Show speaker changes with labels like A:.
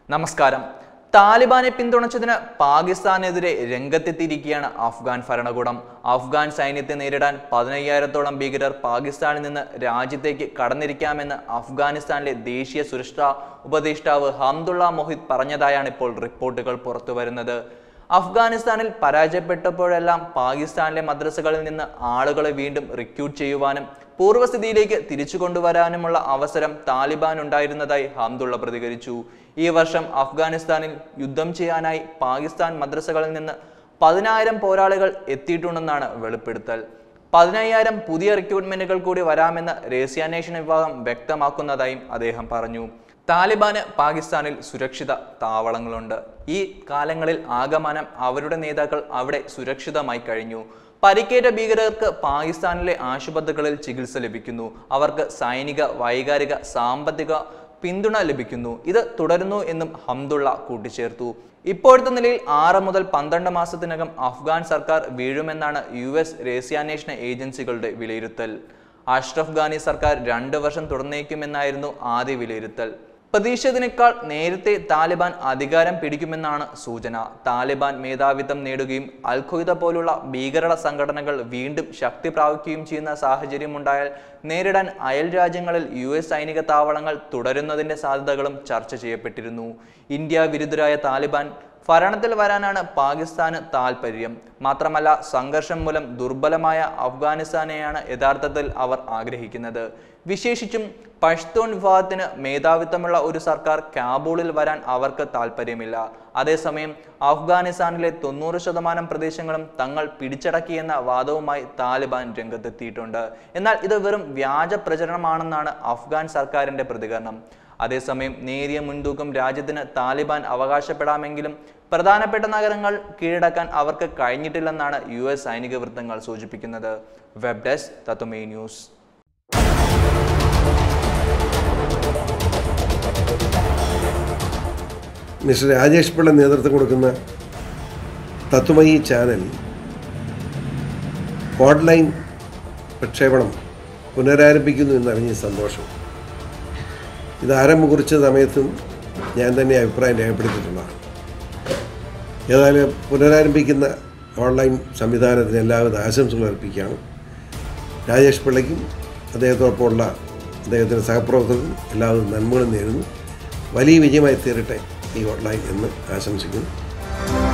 A: നമസ്കാരം താലിബാനെ പിന്തുണച്ചതിന് പാകിസ്ഥാനെതിരെ രംഗത്തെത്തിയിരിക്കുകയാണ് അഫ്ഗാൻ ഭരണകൂടം അഫ്ഗാൻ സൈന്യത്തെ നേരിടാൻ പതിനയ്യായിരത്തോളം ഭീകരർ പാകിസ്ഥാനിൽ നിന്ന് രാജ്യത്തേക്ക് കടന്നിരിക്കാമെന്ന് അഫ്ഗാനിസ്ഥാനിലെ ദേശീയ സുരക്ഷാ ഉപദേഷ്ടാവ് ഹംദുള്ള മൊഹിദ് പറഞ്ഞതായാണ് ഇപ്പോൾ റിപ്പോർട്ടുകൾ പുറത്തുവരുന്നത് അഫ്ഗാനിസ്ഥാനിൽ പരാജയപ്പെട്ടപ്പോഴെല്ലാം പാകിസ്ഥാനിലെ മദ്രസകളിൽ നിന്ന് ആളുകളെ വീണ്ടും റിക്രൂട്ട് ചെയ്യുവാനും പൂർവ്വസ്ഥിതിയിലേക്ക് തിരിച്ചു കൊണ്ടുവരാനുമുള്ള അവസരം താലിബാൻ ഉണ്ടായിരുന്നതായി ഹംദുള്ള പ്രതികരിച്ചു ഈ വർഷം അഫ്ഗാനിസ്ഥാനിൽ യുദ്ധം ചെയ്യാനായി പാകിസ്ഥാൻ മദ്രസകളിൽ നിന്ന് പതിനായിരം പോരാളികൾ എത്തിയിട്ടുണ്ടെന്നാണ് വെളിപ്പെടുത്തൽ പതിനയ്യായിരം പുതിയ റിക്രൂട്ട്മെന്റുകൾ കൂടി വരാമെന്ന് രഹസ്യാന്വേഷണ വിഭാഗം വ്യക്തമാക്കുന്നതായും അദ്ദേഹം പറഞ്ഞു താലിബാന് പാകിസ്ഥാനിൽ സുരക്ഷിത താവളങ്ങളുണ്ട് ഈ കാലങ്ങളിൽ ആകമാനം അവരുടെ നേതാക്കൾ അവിടെ സുരക്ഷിതമായി കഴിഞ്ഞു പരിക്കേറ്റ ഭീകരർക്ക് പാകിസ്ഥാനിലെ ആശുപത്രികളിൽ ചികിത്സ ലഭിക്കുന്നു അവർക്ക് സൈനിക വൈകാരിക സാമ്പത്തിക പിന്തുണ ലഭിക്കുന്നു ഇത് തുടരുന്നു എന്നും ഹംദുള്ള കൂട്ടിച്ചേർത്തു ഇപ്പോഴത്തെ നിലയിൽ ആറ് മുതൽ പന്ത്രണ്ട് മാസത്തിനകം അഫ്ഗാൻ സർക്കാർ വീഴുമെന്നാണ് യു എസ് രഹസ്യാന്വേഷണ ഏജൻസികളുടെ വിലയിരുത്തൽ അഷ്റഫ് ഖാനി സർക്കാർ രണ്ട് വർഷം തുടർന്നേക്കുമെന്നായിരുന്നു ആദ്യ വിലയിരുത്തൽ പ്രതീക്ഷിച്ചതിനേക്കാൾ നേരത്തെ താലിബാൻ അധികാരം പിടിക്കുമെന്നാണ് സൂചന താലിബാൻ മേധാവിത്വം നേടുകയും അൽ ഖ്വയ്ദ പോലുള്ള ഭീകര സംഘടനകൾ വീണ്ടും ശക്തി പ്രാപിക്കുകയും ചെയ്യുന്ന സാഹചര്യമുണ്ടായാൽ നേരിടാൻ അയൽ രാജ്യങ്ങളിൽ യു എസ് സൈനിക താവളങ്ങൾ തുടരുന്നതിന്റെ സാധ്യതകളും ചർച്ച ചെയ്യപ്പെട്ടിരുന്നു ഇന്ത്യ വിരുദ്ധരായ താലിബാൻ ഭരണത്തിൽ വരാനാണ് പാകിസ്ഥാന് താൽപ്പര്യം മാത്രമല്ല സംഘർഷം മൂലം ദുർബലമായ അഫ്ഗാനിസ്ഥാനെയാണ് യഥാർത്ഥത്തിൽ അവർ ആഗ്രഹിക്കുന്നത് വിശേഷിച്ചും പഷ്തൂൺ വിഭാഗത്തിന് മേധാവിത്വമുള്ള ഒരു സർക്കാർ കാബൂളിൽ വരാൻ അവർക്ക് താല്പര്യമില്ല അതേസമയം അഫ്ഗാനിസ്ഥാനിലെ തൊണ്ണൂറ് ശതമാനം പ്രദേശങ്ങളും തങ്ങൾ പിടിച്ചടക്കിയെന്ന വാദവുമായി താലിബാൻ രംഗത്തെത്തിയിട്ടുണ്ട് എന്നാൽ ഇത് വെറും വ്യാജ പ്രചരണമാണെന്നാണ് അഫ്ഗാൻ സർക്കാരിന്റെ പ്രതികരണം അതേസമയം നേരിയ മുൻതൂക്കം രാജ്യത്തിന് താലിബാൻ അവകാശപ്പെടാമെങ്കിലും പ്രധാനപ്പെട്ട നഗരങ്ങൾ കീഴടക്കാൻ അവർക്ക് കഴിഞ്ഞിട്ടില്ലെന്നാണ് യു എസ് സൈനിക വൃത്തങ്ങൾ സൂചിപ്പിക്കുന്നത് വെബ് ഡെസ്ക് തത്തുമേ ന്യൂസ്
B: മിസ്റ്റർ രാജേഷ് പിള്ള നേതൃത്വം കൊടുക്കുന്ന തത്വമയി ചാനൽ ഓൺലൈൻ പ്രക്ഷേപണം പുനരാരംഭിക്കുന്നു എന്നറിഞ്ഞ സന്തോഷം ഇത് ആരംഭം കുറിച്ച സമയത്തും ഞാൻ തന്നെ അഭിപ്രായം രേഖപ്പെടുത്തിയിട്ടുള്ളതാണ് ഏതായാലും പുനരാരംഭിക്കുന്ന ഓൺലൈൻ സംവിധാനത്തിന് എല്ലാവിധ ആശംസകൾ അർപ്പിക്കുകയാണ് രാജേഷ് പിള്ളയ്ക്കും അദ്ദേഹത്തോടൊപ്പമുള്ള അദ്ദേഹത്തിൻ്റെ സഹപ്രവർത്തകർക്കും എല്ലാവിധ നന്മകളും നേരുന്നു വലിയ വിജയമായി തീരട്ടെ ഈ ഓൺലൈൻ എന്ന് ആശംസിക്കുന്നു